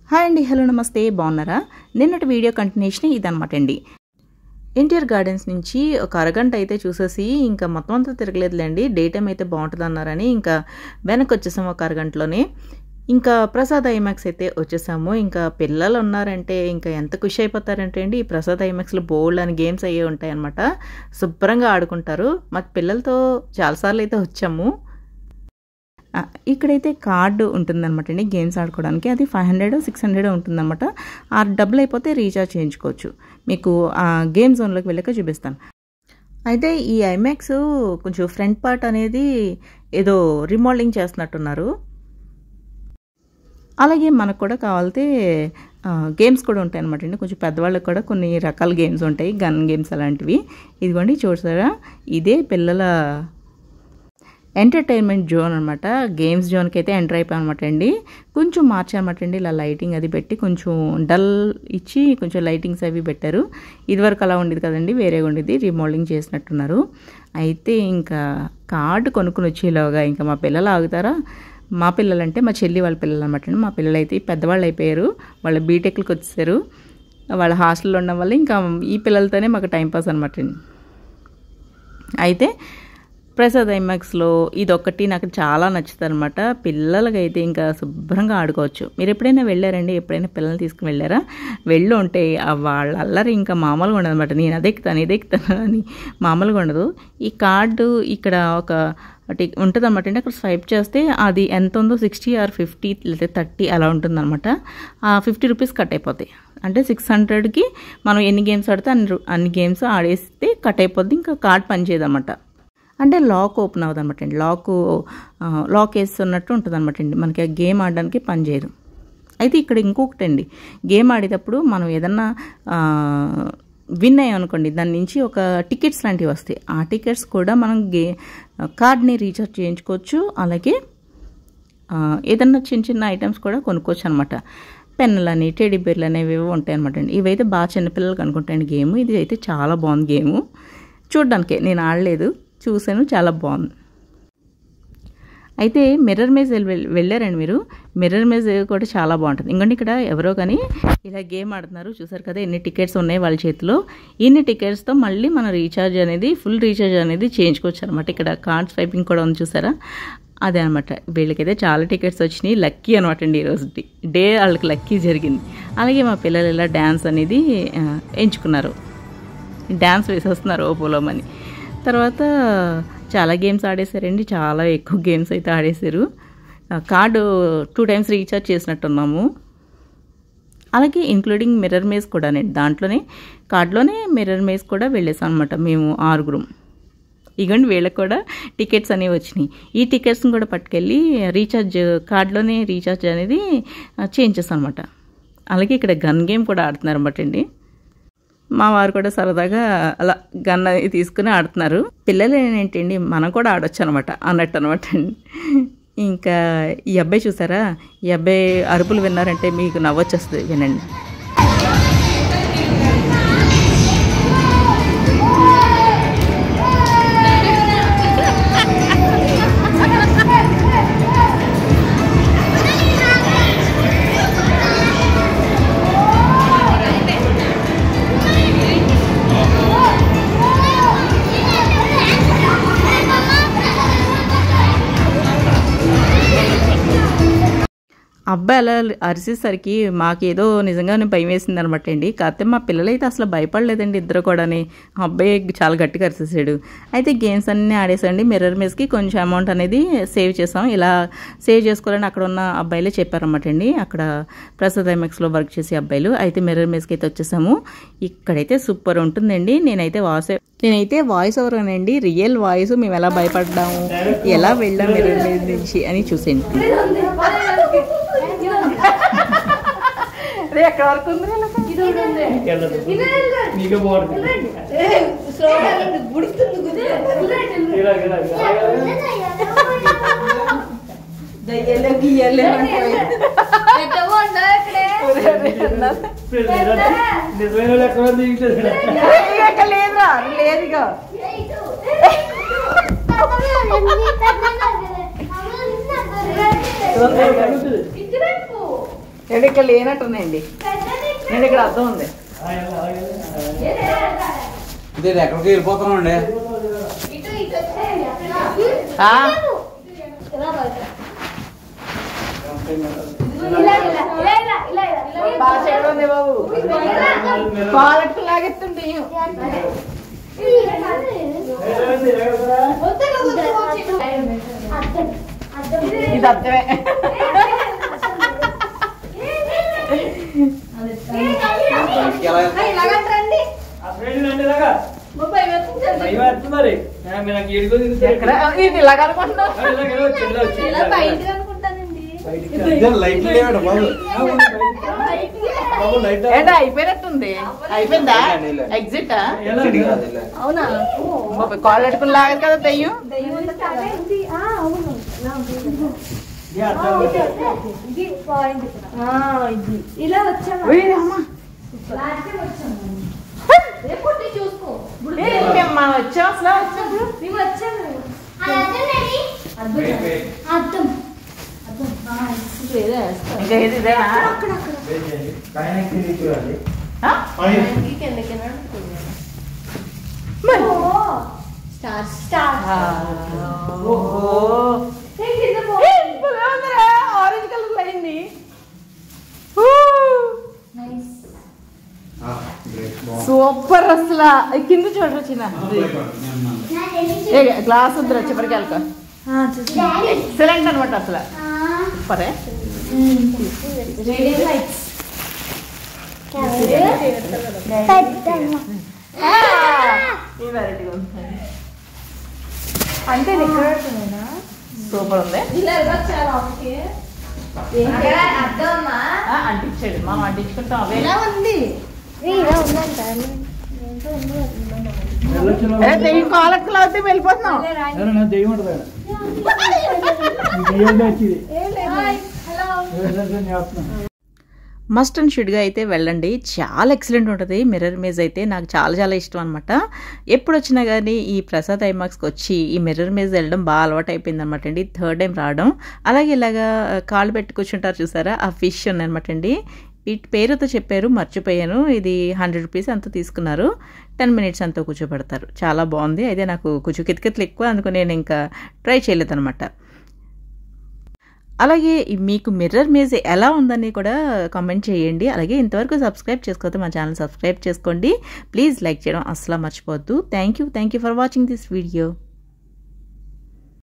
Hi అండి hello నమస్తే బాగున్నారా నిన్నటి వీడియో కంటిన్యూషన్ ఇదనమాట అండి ఎన్టీఆర్ గార్డెన్స్ నుంచి ఒక అరగంట అయితే చూసేసి ఇంకా మొత్తం అంతా తిరగలేదులేండి డే టైం అయితే బాగుంటుంది అన్నారని ఇంకా వెనక్కి వచ్చేసాము ఒక అరగంటలోనే ఇంకా ప్రసాద్ ఐమాక్స్ అయితే వచ్చేసాము ఇంకా పిల్లలు ఉన్నారంటే ఇంకా ఎంత ఖుషి అయిపోతారంటే అండి ఈ ప్రసాద్ ఐమాక్స్లో బోల్డ్ అని గేమ్స్ అయ్యే ఉంటాయన్నమాట శుభ్రంగా ఆడుకుంటారు మా పిల్లలతో చాలాసార్లు అయితే వచ్చాము ఆ, ఇక్కడైతే కార్డు ఉంటుందన్నమాట అండి గేమ్స్ ఆడుకోవడానికి అది ఫైవ్ హండ్రెడ్ సిక్స్ హండ్రెడ్ ఉంటుందన్నమాట ఆ డబ్బులు అయిపోతే రీఛార్జ్ చేయించుకోవచ్చు మీకు ఆ గేమ్ జోన్లోకి వెళ్ళాక చూపిస్తాను అయితే ఈ ఐమాక్స్ కొంచెం ఫ్రంట్ పార్ట్ అనేది ఏదో రిమోల్డింగ్ చేస్తున్నట్టున్నారు అలాగే మనకు కూడా కావాలితే ఆ, గేమ్స్ కూడా ఉంటాయి అనమాట అండి కొంచెం పెద్దవాళ్ళకి కూడా కొన్ని రకాల గేమ్స్ ఉంటాయి గన్ గేమ్స్ అలాంటివి ఇదిగోండి చూసారా ఇదే పిల్లల ఎంటర్టైన్మెంట్ జోన్ అనమాట గేమ్స్ జోన్కి అయితే ఎంటర్ అయిపోయాం అనమాట అండి కొంచెం మార్చారన్నమాట అండి ఇలా లైటింగ్ అది పెట్టి కొంచెం డల్ ఇచ్చి కొంచెం లైటింగ్స్ అవి పెట్టారు ఇదివరకు అలా ఉండేది కదండి వేరేగా ఉండేది రీమోల్డింగ్ చేసినట్టున్నారు అయితే ఇంకా కార్డు కొనుక్కుని వచ్చేలాగా ఇంకా మా పిల్లలు ఆగుతారా మా పిల్లలంటే మా చెల్లి వాళ్ళ పిల్లలు అనమాట అండి మా పిల్లలు అయితే పెద్దవాళ్ళు అయిపోయారు వాళ్ళ బీటెక్లకు వచ్చేసారు వాళ్ళ హాస్టల్లో ఉండడం వల్ల ఇంకా ఈ పిల్లలతోనే మాకు టైంపాస్ అనమాట అండి అయితే ప్రసాద్ ఐమాక్స్లో ఇదొక్కటి నాకు చాలా నచ్చుతుంది అనమాట పిల్లలకైతే ఇంకా శుభ్రంగా ఆడుకోవచ్చు మీరు ఎప్పుడైనా వెళ్ళారండి ఎప్పుడైనా పిల్లల్ని తీసుకుని వెళ్ళారా వెళ్ళి ఉంటే ఆ వాళ్ళ అల్లరి ఇంకా మామూలుగా ఉండదు అనమాట నేను అదే ఎక్కుతాను ఇదే ఎక్కుతాను అని మామూలుగా ఉండదు ఈ కార్డు ఇక్కడ ఒక ఉంటుంది అనమాట అండి అక్కడ స్వైప్ చేస్తే అది ఎంత ఉందో సిక్స్టీ ఆర్ ఫిఫ్టీ లేదా థర్టీ అలా ఉంటుంది అనమాట ఆ ఫిఫ్టీ రూపీస్ కట్ అయిపోతాయి అంటే సిక్స్ హండ్రెడ్కి మనం ఎన్ని గేమ్స్ ఆడితే అన్ని రు- అన్ని గేమ్స్ ఆడేస్తే కట్ అయిపోద్ది ఇంకా కార్డ్ పనిచేయదన్నమాట అంటే లాక్ ఓపెన్ అవుతుంది అనమాట అండి లాక్ లాక్ వేస్తున్నట్టు ఉంటుంది అనమాట అండి మనకి ఆ గేమ్ ఆడడానికి పనిచేయదు అయితే ఇక్కడ ఇంకొకటి అండి గేమ్ ఆడేటప్పుడు మనం ఏదన్నా విన్ అయ్యాం అనుకోండి దాని నుంచి ఒక టికెట్స్ లాంటివి వస్తాయి ఆ టికెట్స్ కూడా మనం గే కార్డ్ని రీఛార్జ్ చేయించుకోవచ్చు అలాగే ఆ, ఏదన్నా చిన్న చిన్న ఐటమ్స్ కూడా కొనుక్కోవచ్చు అనమాట పెన్నులని టెడీ బేర్లు అనేవి ఏవో ఉంటాయి అనమాట అండి ఇవైతే బాగా చిన్నపిల్లలకి అనుకుంటాయండి గేమ్ ఇది అయితే చాలా బాగుంది గేము చూడ్డానికే నేను ఆడలేదు చూశాను చాలా బాగుంది అయితే మిర్రర్ మేజ్ వెళ్ళ- వెళ్ళారండి మీరు మిర్రర్ మేజ్ కూడా చాలా బాగుంటుంది ఇంకోండి ఇక్కడ ఎవరో కానీ ఇలా గేమ్ ఆడుతున్నారు చూసారు కదా ఎన్ని టికెట్స్ ఉన్నాయి వాళ్ళ చేతిలో ఇన్ని టికెట్స్తో మళ్ళీ మన రీఛార్జ్ అనేది ఫుల్ రీఛార్జ్ అనేది చేయించుకోవచ్చు అనమాట ఇక్కడ కార్డ్ స్వైపింగ్ కూడా ఉంది చూసారా అదే అనమాట వీళ్ళకైతే చాలా టికెట్స్ వచ్చినాయి లక్కీ అనమాట అండి ఈరోజు డే వాళ్ళకి లక్కీ జరిగింది అలాగే మా పిల్లలు ఇలా డ్యాన్స్ అనేది ఆ, ఎంచుకున్నారు డ్యాన్స్ వేసేస్తున్నారు ఓపోలోమని తర్వాత చాలా గేమ్స్ ఆడేశారండి చాలా ఎక్కువ గేమ్స్ అయితే ఆడేశారు ఆ, కార్డు టూ టైమ్స్ రీఛార్జ్ చేసినట్టున్నాము అలాగే ఇంక్లూడింగ్ మిర్రర్ మేజ్ కూడా నేను దాంట్లోనే కార్డులోనే మిర్రర్ మేజ్ కూడా వెళ్ళేసాం అనమాట మేము ఆరుగురం ఇగండి వీళ్ళకి కూడా టికెట్స్ అనేవి వచ్చినాయి ఈ టికెట్స్ని కూడా పట్టుకెళ్ళి రీఛార్జ్ కార్డులోనే రీఛార్జ్ అనేది చేయించేస్తాం అనమాట అలాగే ఇక్కడ గన్ గేమ్ కూడా ఆడుతున్నారు అనమాట అండి మా వారు కూడా సరదాగా అలా గన్ అది తీసుకుని ఆడుతున్నారు పిల్లలు ఏంటండి మనం కూడా ఆడొచ్చు అనమాట అన్నట్టు అనమాట అండి ఇంకా ఈ అబ్బాయి చూసారా ఈ అబ్బాయి అరుపులు విన్నారంటే మీకు నవ్వొచ్చేస్తుంది వినండి అబ్బాయి అలా అరిసేసరికి మాకేదో నిజంగానే భయం వేసింది అనమాట అండి కాకపోతే మా పిల్లలైతే అసలు భయపడలేదండి ఇద్దరు కూడాని ఆ అబ్బాయి చాలా గట్టిగా అరిసేసాడు అయితే గేమ్స్ అన్నీ ఆడేసండి మిర్రర్ మేస్కి కొంచెం అమౌంట్ అనేది సేవ్ చేసాం ఇలా సేవ్ చేసుకోవాలని అక్కడ ఉన్న అబ్బాయిలే చెప్పారన్నమాట అండి అక్కడ ప్రసాద్ ఐమెక్స్లో వర్క్ చేసే అబ్బాయిలు అయితే మిర్రర్ మేస్కి అయితే వచ్చేసాము ఇక్కడైతే సూపర్ ఉంటుందండి నేనైతే వాయిస్ నేనైతే వాయిస్ ఓవర్ అనండి రియల్ వాయిస్ మేము ఎలా భయపడ్డాము ఎలా వెళ్ళాం మిర్రర్ మేస్ నుంచి అని చూసేయండి ఎక్కడ వరకు ఉంది నీకే బాగుంటుంది ఇలా, ఇలా, ఇలా. ఇప్పుడు నిజమైన- నిజమైన లెక్క ఉంది ఇంట్లో. లేదురా లేదుగా ఉంటుంది. ఏంటి ఇక్కడ లేనట్టున్నాయండి నేను ఇక్కడ అర్థం ఉంది ఇదే ఎక్కడికి వెళ్ళిపోతున్నాం అండి ఆ, బాగా చేయడం ఉంది బాబు పాలట్టు లాగెత్తుంటే ఇది అర్థమే మరి మీరు నాకు ఏడుకో ఎక్కడ ఇది ఇలాగ అనుకుంటున్నావు లైట్లు లేవాడు బాబు బాబు లైట్ ఏంటా అయిపోయినట్టుంది అయిపోయిందా లేదు. ఎగ్జిట్ చెడి కాదు ఇలా. కాల్ పెట్టుకుని లాగదు కదా దెయ్యం ఇలా వచ్చాము ఉయ్, అమ్మా. రేపు చూసుకో ఏ, మేము మనం వచ్చాం అసలు వచ్చినప్పుడు మేము వచ్చాము వెయిట్, వెయిట్. అర్థం ఇంకా ఏది ఇదేనా పైన కిందికి చూడాలి ఆ? పైన మరి. స్టార్ స్టార్ ఆ, ఓహో. ఏ, భలే ఉందిరా, ఆరెంజ్ కలర్ అయింది ఊ, నైస్ ఆ, గ్రేట్, బాగుంది. సూపర్ అసలు ఈ కింద చూడరు చిన్న ఏ గ్లాస్ వద్దురా చివరికి వెళ్ళక ఎక్సలెంట్ అనమాట అసలు సూపరే రేడియం లైట్స్ ఈ వెరైటీగా ఉంది అంటే డెకరేషనేనా సూపర్ ఉంది ఇలా ఇవ్వచ్చా లోపలికి అర్థమ్మా ఆ, అంటించాడు మనం అంటించుకుంటాం అవే ఇలా ఉంది ఇలా ఉందంట వెళ్ళొచ్చిన ఏ, దెయ్యం కాలట్టు లాగితే వెళ్ళిపోతున్నాం ఎవరన్నా దెయ్యం ఉంటుంది దెయ్యం వచ్చింది హలో నేను చెప్తున్నాను మస్ట్ అండ్ షుడ్గా అయితే వెళ్ళండి చాలా ఎక్సలెంట్ ఉంటుంది మిర్రర్ ఇమేజ్ అయితే నాకు చాలా చాలా ఇష్టం అనమాట ఎప్పుడు వచ్చినా కానీ ఈ ప్రసాద్ ఐమాక్స్కి వచ్చి ఈ మిర్రర్ ఇమేజ్ వెళ్ళడం బాగా అలవాటు అయిపోయింది అనమాట అండి థర్డ్ టైం రావడం అలాగే ఇలాగా కాళ్ళు పెట్టి కూర్చుంటారు చూసారా ఆ ఫిష్ ఉందనమాట అండి వీటి పేరుతో చెప్పారు మర్చిపోయాను ఇది హండ్రెడ్ రూపీస్ అంతా తీసుకున్నారు టెన్ మినిట్స్ అంతా కూర్చోబెడతారు చాలా బాగుంది అయితే నాకు కొంచెం కితకితలు ఎక్కువ అందుకు నేను ఇంకా ట్రై చేయలేదన్నమాట అలాగే మీకు మిర్రర్ మేజ్ ఎలా ఉందని కూడా కామెంట్ చేయండి అలాగే ఇంతవరకు సబ్స్క్రైబ్ చేసుకోవద్దు మా ఛానల్ సబ్స్క్రైబ్ చేసుకోండి ప్లీజ్ లైక్ చేయడం అస్సలు మర్చిపోవద్దు thank you thank you for watching this video